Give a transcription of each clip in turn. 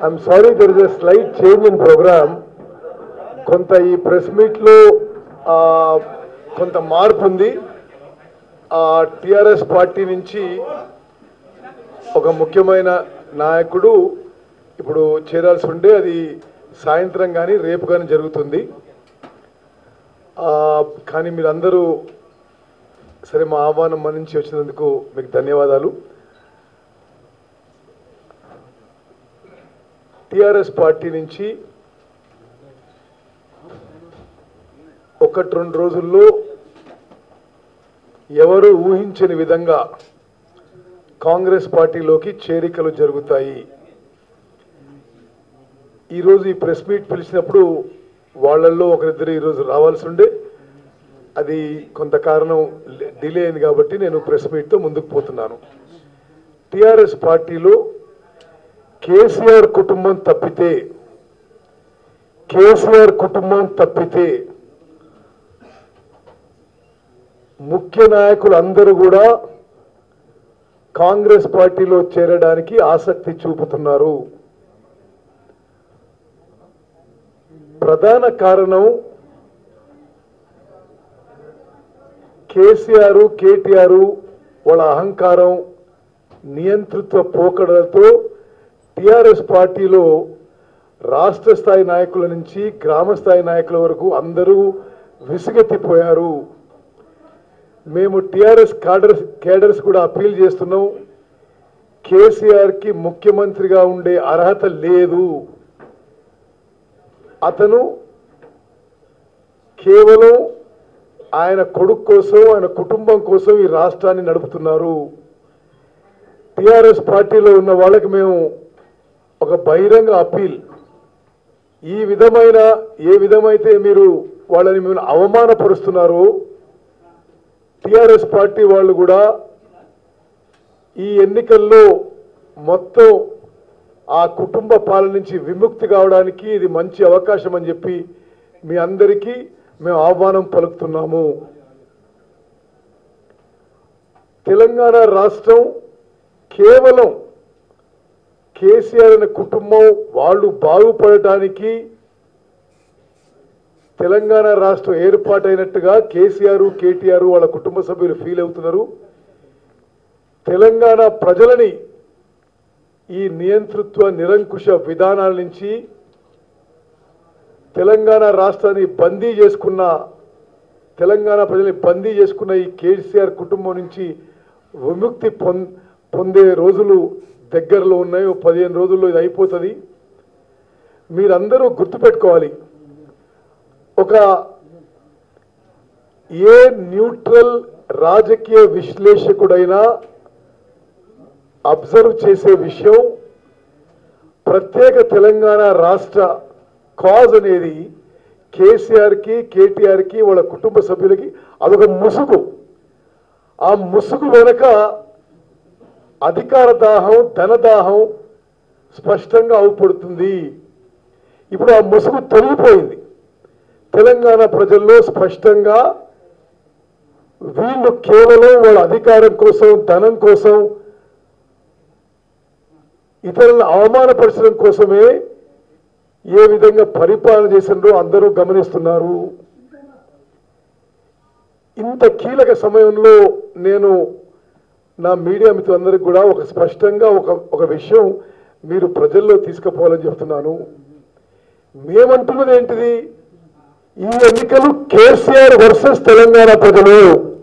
I'm sorry there is a slight change in programme కొంత ఈ press మీట్లో ఆ, కొంత మార్పు ఉంది టిఆర్ఎస్ పార్టీ నుంచి ఒక ముఖ్యమైన నాయకుడు ఇప్పుడు చేరాల్సి ఉండే అది సాయంత్రం కానీ రేపు కానీ జరుగుతుంది ఆ, కానీ మీరందరూ సరే మా ఆహ్వానం మన్నించి వచ్చినందుకు మీకు ధన్యవాదాలు టిఆర్ఎస్ పార్టీ నుంచి ఒకటి రెండు రోజుల్లో ఎవరు ఊహించని విధంగా కాంగ్రెస్ పార్టీలోకి చేరికలు జరుగుతాయి ఈరోజు ఈ ప్రెస్ మీట్ పిలిచినప్పుడు వాళ్ళల్లో ఒకరిద్దరు ఈరోజు రావాల్సి ఉండే అది కొంత కారణం డిలే అయింది కాబట్టి నేను ప్రెస్ మీట్తో ముందుకు పోతున్నాను టిఆర్ఎస్ పార్టీలో కేసీఆర్ కుటుంబం తప్పితే కేసీఆర్ కుటుంబం తప్పితే ముఖ్య నాయకులు అందరూ కూడా కాంగ్రెస్ పార్టీలో చేరడానికి ఆసక్తి చూపుతున్నారు ప్రధాన కారణం కేసీఆర్ కేటీఆర్ వాళ్ళ అహంకారం నియంతృత్వ పోకడలతో టిఆర్ఎస్ పార్టీలో రాష్ట్ర స్థాయి నాయకుల నుంచి గ్రామ స్థాయి నాయకుల వరకు అందరూ విసుగెత్తిపోయారు మేము టిఆర్ఎస్ కాడర్స్ కేడర్స్ కూడా అప్పీల్ చేస్తున్నాం కేసీఆర్కి ముఖ్యమంత్రిగా ఉండే అర్హత లేదు అతను కేవలం ఆయన కొడుకు కోసం ఆయన కుటుంబం కోసం ఈ రాష్ట్రాన్ని నడుపుతున్నారు టిఆర్ఎస్ పార్టీలో ఉన్న వాళ్ళకి మేము ఒక బహిరంగ అప్పీల్ ఈ విధమైన ఏ విధమైతే మీరు వాళ్ళని మేము అవమానపరుస్తున్నారో టిఆర్ఎస్ పార్టీ వాళ్ళు కూడా ఈ ఎన్నికల్లో మొత్తం ఆ కుటుంబ పాలన నుంచి విముక్తి కావడానికి ఇది మంచి అవకాశం అని చెప్పి మీ అందరికీ మేము ఆహ్వానం పలుకుతున్నాము తెలంగాణ రాష్ట్రం కేవలం కేసీఆర్ అనే కుటుంబం వాళ్ళు బాగుపడటానికి తెలంగాణ రాష్ట్రం ఏర్పాటైనట్టుగా కేసీఆర్ కేటీఆర్ వాళ్ళ కుటుంబ సభ్యులు ఫీల్ అవుతున్నారు తెలంగాణ ప్రజలని ఈ నియంతృత్వ నిరంకుశ విధానాల నుంచి తెలంగాణ రాష్ట్రాన్ని బందీ చేసుకున్న తెలంగాణ ప్రజల్ని బందీ చేసుకున్న ఈ కేసీఆర్ కుటుంబం నుంచి విముక్తి పొం పొందే రోజులు దగ్గరలో ఉన్నాయి ఓ పదిహేను రోజుల్లో ఇది అయిపోతుంది మీరందరూ గుర్తుపెట్టుకోవాలి ఒక ఏ న్యూట్రల్ రాజకీయ విశ్లేషకుడైనా అబ్జర్వ్ చేసే విషయం ప్రత్యేక తెలంగాణ రాష్ట్ర కాజ్ అనేది కేసీఆర్కి కేటీఆర్కి వాళ్ళ కుటుంబ సభ్యులకి అదొక ముసుగు ఆ ముసుగు వెనక అధికార దాహం ధనదాహం స్పష్టంగా అవుపడుతుంది ఇప్పుడు ఆ ముసుగు తొలగిపోయింది తెలంగాణ ప్రజల్లో స్పష్టంగా వీళ్ళు కేవలం వాళ్ళ అధికారం కోసం ధనం కోసం ఇతరులను అవమానపరచడం కోసమే ఏ విధంగా పరిపాలన చేసిండ్రో అందరూ గమనిస్తున్నారు ఇంత కీలక సమయంలో నేను నా మీడియా మిత్రులందరికీ కూడా ఒక స్పష్టంగా ఒక ఒక విషయం మీరు ప్రజల్లో తీసుకుపోవాలని చెప్తున్నాను మేమంటున్నది ఏంటిది ఈ ఎన్నికలు కేసీఆర్ వర్సెస్ తెలంగాణ ప్రజలు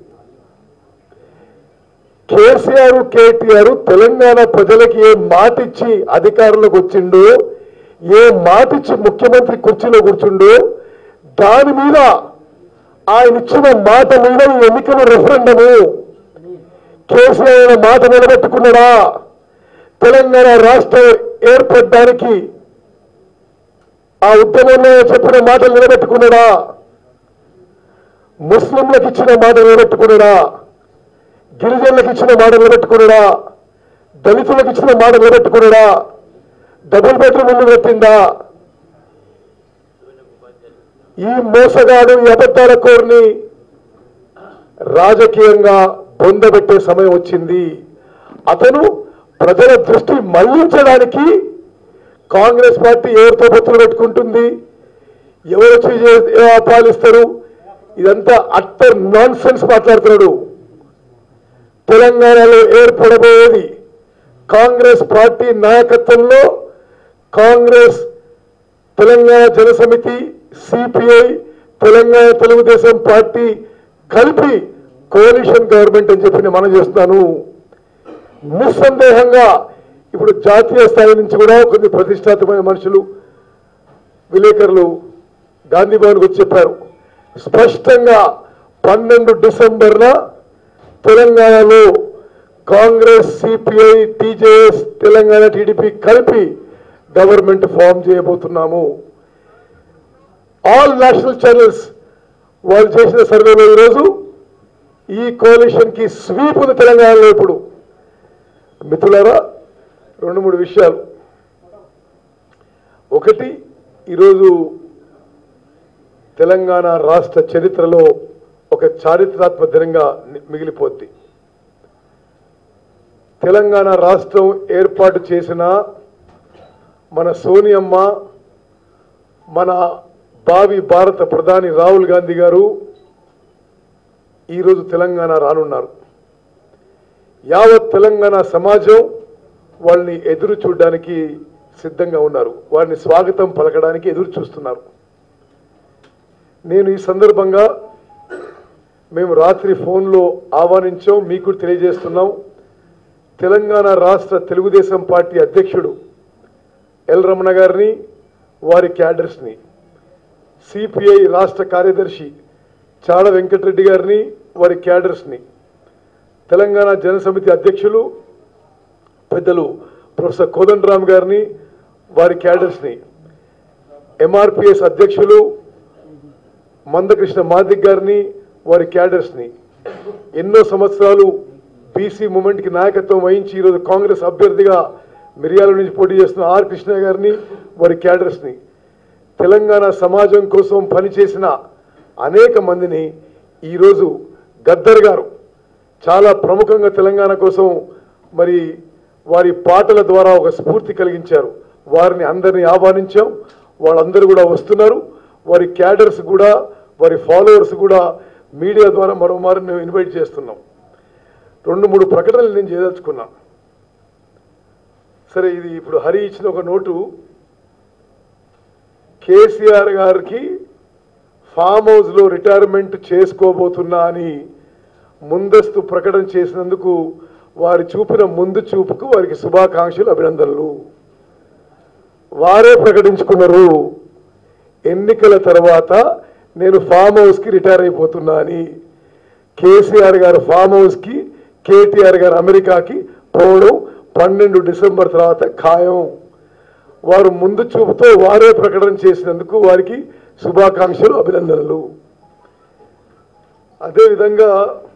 కేసీఆర్ కేటీఆర్ తెలంగాణ ప్రజలకి ఏ మాట ఇచ్చి అధికారంలోకి వచ్చిండో ఏ మాట ఇచ్చి ముఖ్యమంత్రి కుర్చీలో కూర్చుండో దాని మీద ఆయన ఇచ్చిన మాట మీద ఈ ఎన్నికల రెఫరెండము కేసీఆర్ ఆయన మాట నిలబెట్టుకున్నాడా తెలంగాణ రాష్ట్రం ఏర్పడడానికి ఆ ఉద్యమంలో చెప్పిన మాటలు నిలబెట్టుకున్నాడా ముస్లింలకు ఇచ్చిన మాట నిలబెట్టుకున్నాడా గిరిజనులకు ఇచ్చిన మాట నిలబెట్టుకున్నాడా దళితులకు ఇచ్చిన మాట నిలబెట్టుకున్నాడా డబుల్ బెడ్రూమ్ ముందు పెట్టిందా ఈ మోసగాడు ఈ అబద్ధాల కోరిని రాజకీయంగా బొందబెట్టే సమయం వచ్చింది అతను ప్రజల దృష్టి మళ్లించడానికి కాంగ్రెస్ పార్టీ ఎవరితో పొత్తులు పెట్టుకుంటుంది ఎవరు వచ్చి చే- ఏ పాలిస్తారు ఇదంతా అట్టర్ నాన్ సెన్స్ మాట్లాడుతున్నాడు తెలంగాణలో ఏర్పడబోయేది కాంగ్రెస్ పార్టీ నాయకత్వంలో కాంగ్రెస్ తెలంగాణ జనసమితి సిపిఐ తెలంగాణ తెలుగుదేశం పార్టీ కలిపి కోalition గవర్నమెంట్ అని చెప్పి నేను మనం చేస్తున్నాను నిస్సందేహంగా ఇప్పుడు జాతీయ స్థాయి నుంచి కూడా కొన్ని ప్రతిష్టాత్మకమైన మనుషులు విలేకరులు గాంధీ భవన్కి వచ్చి చెప్పారు స్పష్టంగా పన్నెండు డిసెంబర్న తెలంగాణలో Congress CPI TJS Telangana TDP కలిపి గవర్నమెంట్ ఫామ్ చేయబోతున్నాము ఆల్ నేషనల్ ఛానల్స్ వాళ్ళు చేసిన సర్వేలో ఈరోజు ఈ కోalition కి స్వీప్ ఉంది తెలంగాణలో ఇప్పుడు మిత్రులారా రెండు మూడు విషయాలు ఒకటి ఈరోజు తెలంగాణ రాష్ట్ర చరిత్రలో ఒక చారిత్రాత్మక దినంగా ని- మిగిలిపోద్ది తెలంగాణ రాష్ట్రం ఏర్పాటు చేసిన మన సోనియమ్మ మన భావి భారత ప్రధాని రాహుల్ గాంధీ గారు ఈరోజు తెలంగాణ రానున్నారు యావత్ తెలంగాణ సమాజం వాళ్ళని ఎదురు చూడడానికి సిద్ధంగా ఉన్నారు వారిని స్వాగతం పలకడానికి ఎదురు చూస్తున్నారు నేను ఈ సందర్భంగా మేము రాత్రి ఫోన్లో ఆహ్వానించాం మీకు తెలియజేస్తున్నాం తెలంగాణ రాష్ట్ర తెలుగుదేశం పార్టీ అధ్యక్షుడు ఎల్ రమణ గారిని వారి క్యాడర్స్ని సిపిఐ రాష్ట్ర కార్యదర్శి చాడ వెంకటరెడ్డి గారిని వారి క్యాడర్స్ని తెలంగాణ జనసమితి అధ్యక్షులు పెద్దలు ప్రొఫెసర్ కోదండరామ్ గారిని వారి క్యాడర్స్ని ఎంఆర్పిఎస్ అధ్యక్షులు మందకృష్ణ మాదిక్ గారిని వారి క్యాడర్స్ని ఎన్నో సంవత్సరాలు బీసీ మూమెంట్కి నాయకత్వం వహించి ఈరోజు కాంగ్రెస్ అభ్యర్థిగా మిర్యాల నుంచి పోటీ చేస్తున్న ఆర్ కృష్ణ గారిని వారి క్యాడర్స్ని తెలంగాణ సమాజం కోసం పనిచేసిన అనేక మందిని ఈరోజు గద్దర్ గారు చాలా ప్రముఖంగా తెలంగాణ కోసం మరి వారి పాటల ద్వారా ఒక స్ఫూర్తి కలిగించారు వారిని అందరినీ ఆహ్వానించాం వాళ్ళందరూ కూడా వస్తున్నారు వారి క్యాడర్స్ కూడా వారి ఫాలోవర్స్ కూడా మీడియా ద్వారా మరోమారు మేము ఇన్వైట్ చేస్తున్నాం రెండు మూడు ప్రకటనలు నేను చేయదలుచుకున్నా సరే ఇది ఇప్పుడు హరి ఇచ్చిన ఒక నోటు కేసీఆర్ గారికి ఫామ్ హౌస్లో రిటైర్మెంట్ చేసుకోబోతున్నా అని ముందస్తు ప్రకటన చేసినందుకు వారి చూపిన ముందు చూపుకు వారికి శుభాకాంక్షలు అభినందనలు వారే ప్రకటించుకున్నారు ఎన్నికల తర్వాత నేను ఫామ్ హౌస్కి రిటైర్ అయిపోతున్నా అని కేసీఆర్ గారు ఫామ్ హౌస్కి కేటీఆర్ గారు అమెరికాకి పోవడం పన్నెండు డిసెంబర్ తర్వాత ఖాయం వారు ముందు చూపుతో వారే ప్రకటన చేసినందుకు వారికి శుభాకాంక్షలు అభినందనలు అదేవిధంగా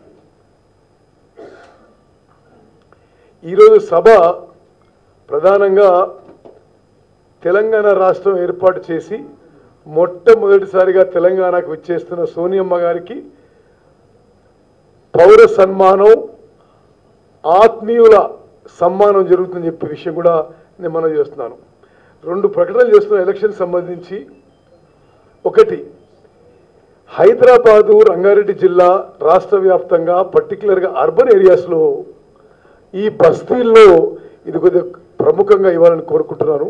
ఈరోజు సభ ప్రధానంగా తెలంగాణ రాష్ట్రం ఏర్పాటు చేసి మొట్టమొదటిసారిగా తెలంగాణకు విచ్చేస్తున్న సోనియమ్మ గారికి పౌర సన్మానం ఆత్మీయుల సన్మానం జరుగుతుందని చెప్పే విషయం కూడా నేను మనం చేస్తున్నాను రెండు ప్రకటనలు చేస్తున్న ఎలక్షన్ సంబంధించి ఒకటి హైదరాబాదు రంగారెడ్డి జిల్లా రాష్ట్ర వ్యాప్తంగా పర్టికులర్గా అర్బన్ ఏరియాస్లో ఈ బస్తీల్లో ఇది కొద్దిగా ప్రముఖంగా ఇవ్వాలని కోరుకుంటున్నాను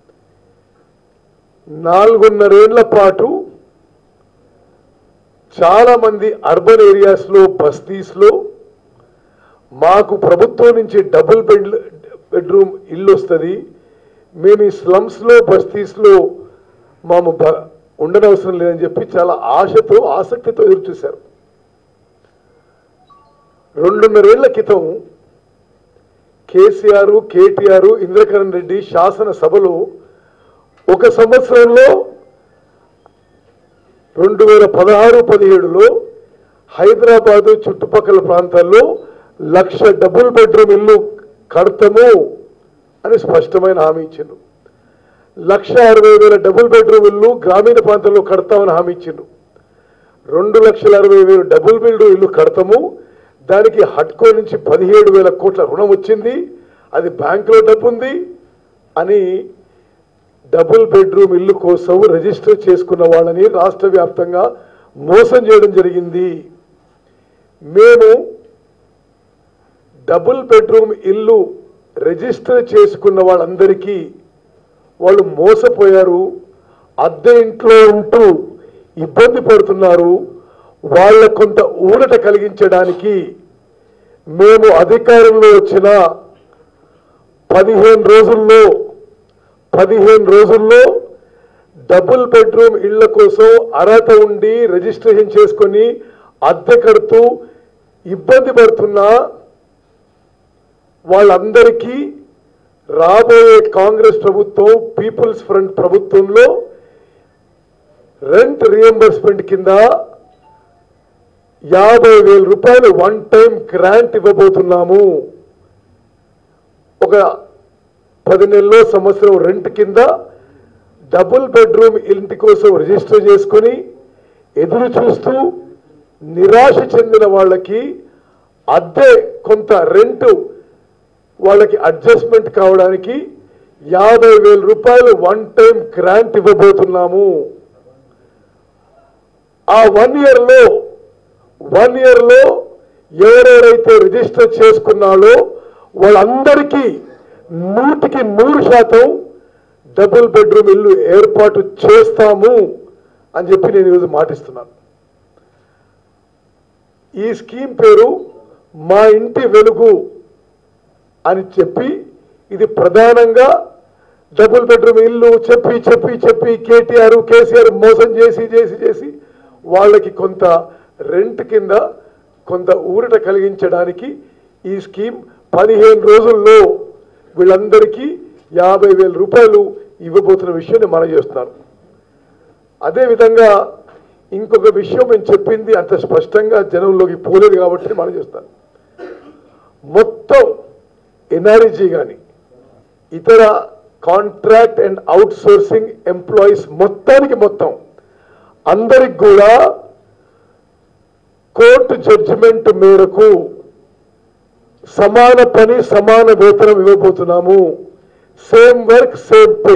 నాలుగున్నరేళ్ల పాటు చాలా మంది అర్బన్ ఏరియాస్లో బస్తీస్లో మాకు ప్రభుత్వం నుంచి డబుల్ బెడ్ బెడ్రూమ్ ఇల్లు వస్తుంది మేము ఈ స్లమ్స్లో బస్తీస్లో మాము బ ఉండనవసరం లేదని చెప్పి చాలా ఆశతో ఆసక్తితో ఎదురు చూశారు రెండున్నరేళ్ల క్రితం కేసీఆర్ కేటీఆర్ ఇంద్రకరణ్ రెడ్డి శాసనసభలో ఒక సంవత్సరంలో రెండు వేల పదహారు పదిహేడులో హైదరాబాదు చుట్టుపక్కల ప్రాంతాల్లో లక్ష డబుల్ బెడ్రూమ్ ఇల్లు కడతాము అని స్పష్టమైన హామీ ఇచ్చిండు లక్ష అరవై వేల డబుల్ బెడ్రూమ్ ఇల్లు గ్రామీణ ప్రాంతాల్లో కడతామని హామీ ఇచ్చిండు రెండు లక్షల అరవై వేలు డబుల్ బెడ్రూమ్ ఇల్లు కడతాము దానికి హట్కో నుంచి పదిహేడు వేల కోట్ల రుణం వచ్చింది అది బ్యాంకులో డబ్బు ఉంది అని డబుల్ బెడ్రూమ్ ఇల్లు కోసం రిజిస్టర్ చేసుకున్న వాళ్ళని రాష్ట్ర వ్యాప్తంగా మోసం చేయడం జరిగింది మేము డబుల్ బెడ్రూమ్ ఇల్లు రిజిస్టర్ చేసుకున్న వాళ్ళందరికీ వాళ్ళు మోసపోయారు అద్దె ఇంట్లో ఉంటూ ఇబ్బంది పడుతున్నారు వాళ్ళ కొంత ఊరట కలిగించడానికి మేము అధికారంలో వచ్చిన పదిహేను రోజుల్లో పదిహేను రోజుల్లో డబుల్ బెడ్రూమ్ ఇళ్ల కోసం అర్హత ఉండి రిజిస్ట్రేషన్ చేసుకొని అద్దె కడుతూ ఇబ్బంది పడుతున్న వాళ్ళందరికీ రాబోయే కాంగ్రెస్ ప్రభుత్వం పీపుల్స్ ఫ్రంట్ ప్రభుత్వంలో రెంట్ రియంబర్స్మెంట్ కింద యాభై వేల రూపాయలు వన్ టైం గ్రాంట్ ఇవ్వబోతున్నాము ఒక పది నెలలో సంవత్సరం రెంట్ కింద డబుల్ బెడ్రూమ్ ఇంటి కోసం రిజిస్టర్ చేసుకొని ఎదురు చూస్తూ నిరాశ చెందిన వాళ్ళకి అద్దె కొంత రెంట్ వాళ్ళకి అడ్జస్ట్మెంట్ కావడానికి యాభై వేల రూపాయలు వన్ టైం గ్రాంట్ ఇవ్వబోతున్నాము ఆ వన్ ఇయర్లో వన్ ఇయర్లో ఎవరెవరైతే రిజిస్టర్ చేసుకున్నారో వాళ్ళందరికీ నూటికి నూరు శాతం డబుల్ బెడ్రూమ్ ఇల్లు ఏర్పాటు చేస్తాము అని చెప్పి నేను ఈరోజు మాటిస్తున్నాను ఈ స్కీమ్ పేరు మా ఇంటి వెలుగు అని చెప్పి ఇది ప్రధానంగా డబుల్ బెడ్రూమ్ ఇల్లు చెప్పి చెప్పి చెప్పి కేటీఆర్ కేసీఆర్ మోసం చేసి చేసి చేసి వాళ్ళకి కొంత రెంట్ కింద కొంత ఊరట కలిగించడానికి ఈ స్కీమ్ పదిహేను రోజుల్లో వీళ్ళందరికీ యాభై వేల రూపాయలు ఇవ్వబోతున్న విషయం నేను మనం చేస్తున్నాను అదేవిధంగా ఇంకొక విషయం నేను చెప్పింది అంత స్పష్టంగా జనంలోకి పోలేదు కాబట్టి మనం చేస్తాను మొత్తం ఎన్ఆర్జీ కానీ ఇతర contract and outsourcing employees మొత్తానికి మొత్తం అందరికి కూడా కోర్టు జడ్జిమెంట్ మేరకు సమాన పని సమాన వేతనం ఇవ్వబోతున్నాము సేమ్ వర్క్ సేమ్ పే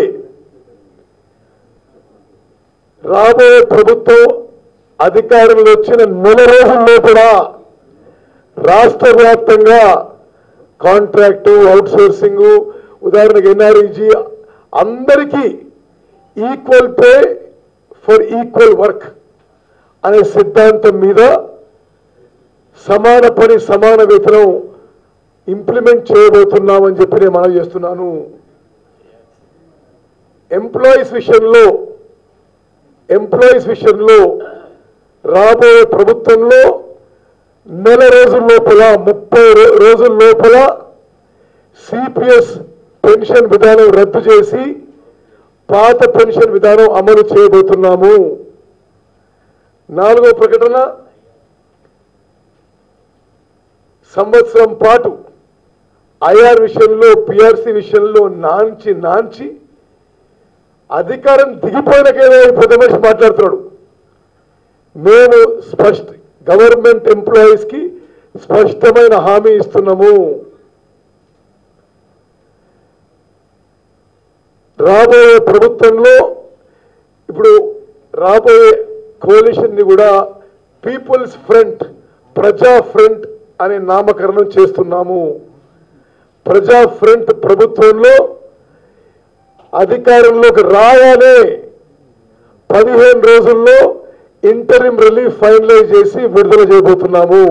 రాబోయే ప్రభుత్వం అధికారంలో వచ్చిన నెల రోజుల్లో కూడా రాష్ట్ర వ్యాప్తంగా కాంట్రాక్టు అవుట్ సోర్సింగ్ ఉదాహరణకు ఎన్ఆర్ఈజీ అందరికీ equal pay for equal work అనే సిద్ధాంతం మీద సమాన పని సమాన వేతనం ఇంప్లిమెంట్ చేయబోతున్నామని చెప్పి నేను మనం చేస్తున్నాను ఎంప్లాయీస్ విషయంలో ఎంప్లాయీస్ విషయంలో రాబోయే ప్రభుత్వంలో నెల రోజుల లోపల ముప్పై రో- రోజుల లోపల సిపిఎస్ పెన్షన్ విధానం రద్దు చేసి పాత పెన్షన్ విధానం అమలు చేయబోతున్నాము నాలుగో ప్రకటన సంవత్సరం పాటు ఐఆర్ విషయంలో పిఆర్సి విషయంలో నాంచి నాంచి అధికారం దిగిపోయినకేదో ఈ పెద్ద మనిషి మాట్లాడుతున్నాడు మేము స్పష్ట గవర్నమెంట్ ఎంప్లాయీస్ కి స్పష్టమైన హామీ ఇస్తున్నాము రాబోయే ప్రభుత్వంలో ఇప్పుడు రాబోయే కోalition ని కూడా పీపుల్స్ ఫ్రంట్ ప్రజా ఫ్రంట్ అనే నామకరణం చేస్తున్నాము ప్రజా ఫ్రంట్ ప్రభుత్వంలో అధికారంలోకి రాగానే పదిహేను రోజుల్లో ఇంటరిమ్ రిలీఫ్ ఫైనలైజ్ చేసి విడుదల చేయబోతున్నాము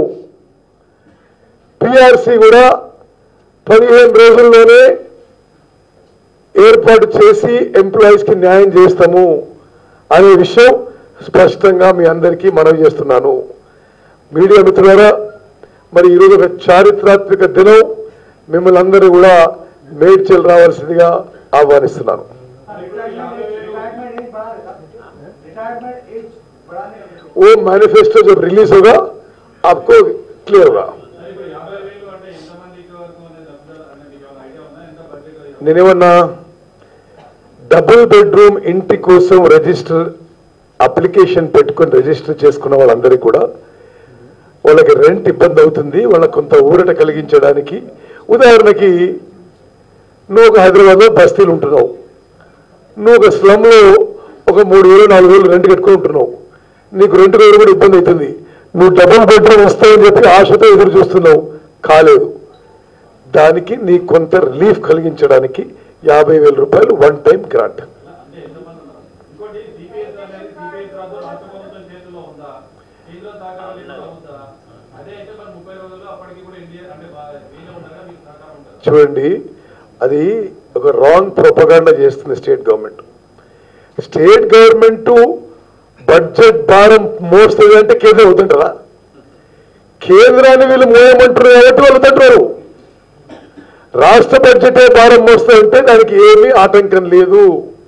పిఆర్సి కూడా పదిహేను రోజుల్లోనే ఏర్పాటు చేసి ఎంప్లాయీస్ కి న్యాయం చేస్తాము అనే విషయం స్పష్టంగా మీ అందరికీ మనవి చేస్తున్నాను మీడియా మిత్రులారా మరి ఈరోజు ఒక చారిత్రాత్మక దినం మిమ్మల్ని అందరూ కూడా మేడ్చల్ రావాల్సిందిగా ఆహ్వానిస్తున్నాను रिटायरमेंट एज बढ़ा देगा रिटायरमेंट एज बढ़ाने का वो मैनिफेस्टो जो रिलीज होगा आपको क्लियर होगा ఇప్పుడు యాభై వేలు అంటే ఎంతమందికి వరకు అనేది డబ్బులు అనేది ఏమైనా ఐడియా ఉందా ఎంత బడ్జెట్ నేనేమన్నా డబుల్ బెడ్రూమ్ ఇంటి కోసం రిజిస్టర్ అప్లికేషన్ పెట్టుకొని రిజిస్టర్ చేసుకున్న వాళ్ళందరికీ కూడా వాళ్ళకి రెంట్ ఇబ్బంది అవుతుంది వాళ్ళకి కొంత ఊరట కలిగించడానికి ఉదాహరణకి నువ్వు ఒక హైదరాబాద్లో బస్తీలు ఉంటున్నావు నువ్వు ఒక స్లమ్లో ఒక మూడు వేలు నాలుగు వేలు రెంట్ కట్టుకుని ఉంటున్నావు నీకు రెంట్ వేలు కూడా ఇబ్బంది అవుతుంది నువ్వు డబుల్ బెడ్రూమ్ వస్తావని చెప్పి ఆశతో ఎదురు చూస్తున్నావు కాలేదు దానికి నీ కొంత రిలీఫ్ కలిగించడానికి యాభై వేల రూపాయలు వన్ టైం గ్రాంట్ అంటే ఎంతమంది ఉన్నారు ఇంకోటి సిపిఎస్ అనేది సిపిఎస్ రాదు రాష్ట్ర ప్రభుత్వం చేతిలో ఉందా కేంద్ర సహకారం లేకుండా ఉందా అదే అయితే మరి ముప్పై రోజుల్లో అప్పటికి కూడా ఇండియా అంటే వీళ్ళు ఉండగా మీకు సహకారం ఉంటుంది చూడండి అది ఒక రాంగ్ ప్రొపగాండా చేస్తుంది state government state government budget భారం మోస్తుంది అంటే కేంద్రం వద్దంటారా కేంద్రాన్ని వీళ్ళు మోయమంటారు కాబట్టి వాళ్ళు వద్దంటారు రాష్ట్ర బడ్జెటే భారం మోస్తుందంటే దానికి ఏమీ ఆటంకం లేదు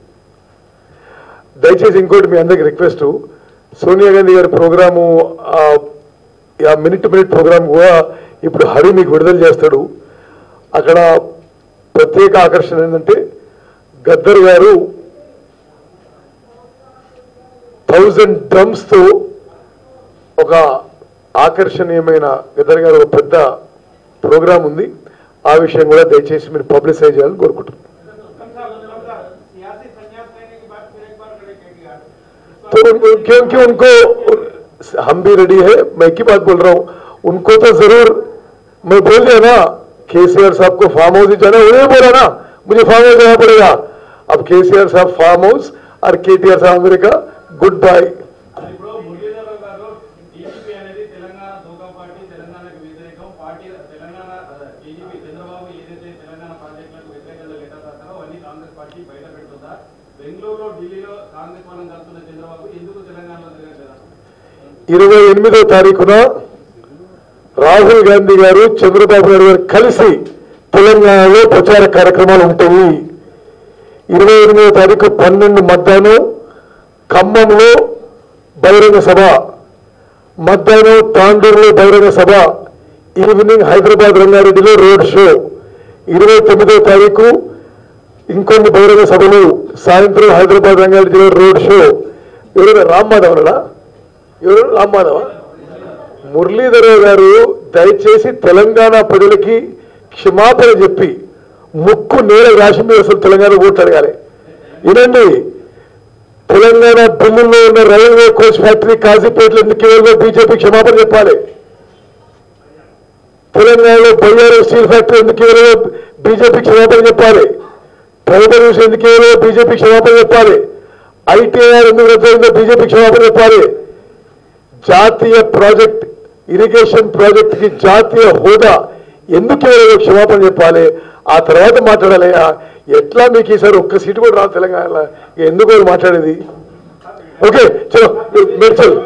దయచేసి ఇంకోటి మీ అందరికి రిక్వెస్ట్ సోనియా గాంధీ గారి ప్రోగ్రాము ఆ మినిట్ మినిట్ ప్రోగ్రామ్ కూడా ఇప్పుడు హరి మీకు విడుదల చేస్తాడు అక్కడ ప్రత్యేక ఆకర్షణ ఏంటంటే గద్దర్ గారు థౌజండ్ డ్రమ్స్తో ఒక ఆకర్షణీయమైన గద్దర్ గారు ఒక పెద్ద ప్రోగ్రాం ఉంది ఆ విషయం కూడా దయచేసి మీరు పబ్లిసైజ్ చేయాలని కోరుకుంటున్నాను सियासी संन्यास लेने के बाद फिर एक बार खड़े केटीआर तो उन- क्योंकि उनको हम भी रेडी है मैं एक ही बात बोल रहा हूँ उनको तो जरूर मैं बोल दिया ना केसीआर साहब को फार्म हाउस ही जाना है, उन्हें बोला ना मुझे फार्म हाउस जाना पड़ेगा अब केसीआर साहब फार्म हाउस और केटीआर साहब अमेरिका गुड बाय అది ఇప్పుడు మురళీధర్ గారు టీడీపీ అనేది తెలంగాణ దూకా పార్టీ తెలంగాణకు వ్యతిరేకం పార్టీ తెలంగాణ టీడీపీ చంద్రబాబు ఏదైతే తెలంగాణ ప్రాజెక్టులకు వ్యతిరేకంగా లెటర్ రాస్తారో అవన్నీ కాంగ్రెస్ పార్టీ బయట పెడుతుందా బెంగళూరులో ఢిల్లీలో కాంగ్రెస్ వాళ్ళని కలుస్తున్న చంద్రబాబు ఎందుకు తెలంగాణలో తిరగట్లేదా ఇరవై ఎనిమిదో తారీఖున రాహుల్ గాంధీ గారు చంద్రబాబు నాయుడు గారు కలిసి తెలంగాణలో ప్రచార కార్యక్రమాలు ఉంటాయి ఇరవై ఎనిమిదో తారీఖు పన్నెండు మధ్యాహ్నం ఖమ్మంలో బహిరంగ సభ మధ్యాహ్నం తాండూరులో బహిరంగ సభ ఈవినింగ్ హైదరాబాద్ రంగారెడ్డిలో రోడ్ షో ఇరవై తొమ్మిదో తారీఖు ఇంకొన్ని బహిరంగ సభలు సాయంత్రం హైదరాబాద్ రంగారెడ్డిలో రోడ్ షో ఎవరైనా రామ్ మాధవ్ అన్నాడా ఎవరు రామ్ మాధవ మురళీధరరావు గారు దయచేసి తెలంగాణ ప్రజలకి క్షమాపణ చెప్పి ముక్కు నేల రాసి మీరు అసలు తెలంగాణ ఓట్లు అడగాలి వినండి తెలంగాణ ఢిల్లీలో ఉన్న రైల్వే కోచ్ ఫ్యాక్టరీ కాజీపేటలో ఎందుకు ఇవ్వాలో బీజేపీ క్షమాపణ చెప్పాలి తెలంగాణలో బొయ్యారు స్టీల్ ఫ్యాక్టరీ ఎందుకు ఇవ్వాలో బీజేపీ క్షమాపణ చెప్పాలి ట్రైబల్ విషయం ఎందుకు ఇవ్వాలో బీజేపీ క్షమాపణ చెప్పాలి ఐటీఆర్ ఎందుకు రద్దయిందో బీజేపీ క్షమాపణ చెప్పాలి జాతీయ ప్రాజెక్ట్ ఇరిగేషన్ ప్రాజెక్ట్ కి జాతీయ హోదా ఎందుకు ఇవ్వలేదో క్షమాపణ చెప్పాలి ఆ తర్వాత మాట్లాడాలయ్యా ఎట్లా మీకు ఈసారి ఒక్క సీటు కూడా రాదు తెలంగాణలో ఎందుకు మాట్లాడేది ఓకే చలో మీరు చలో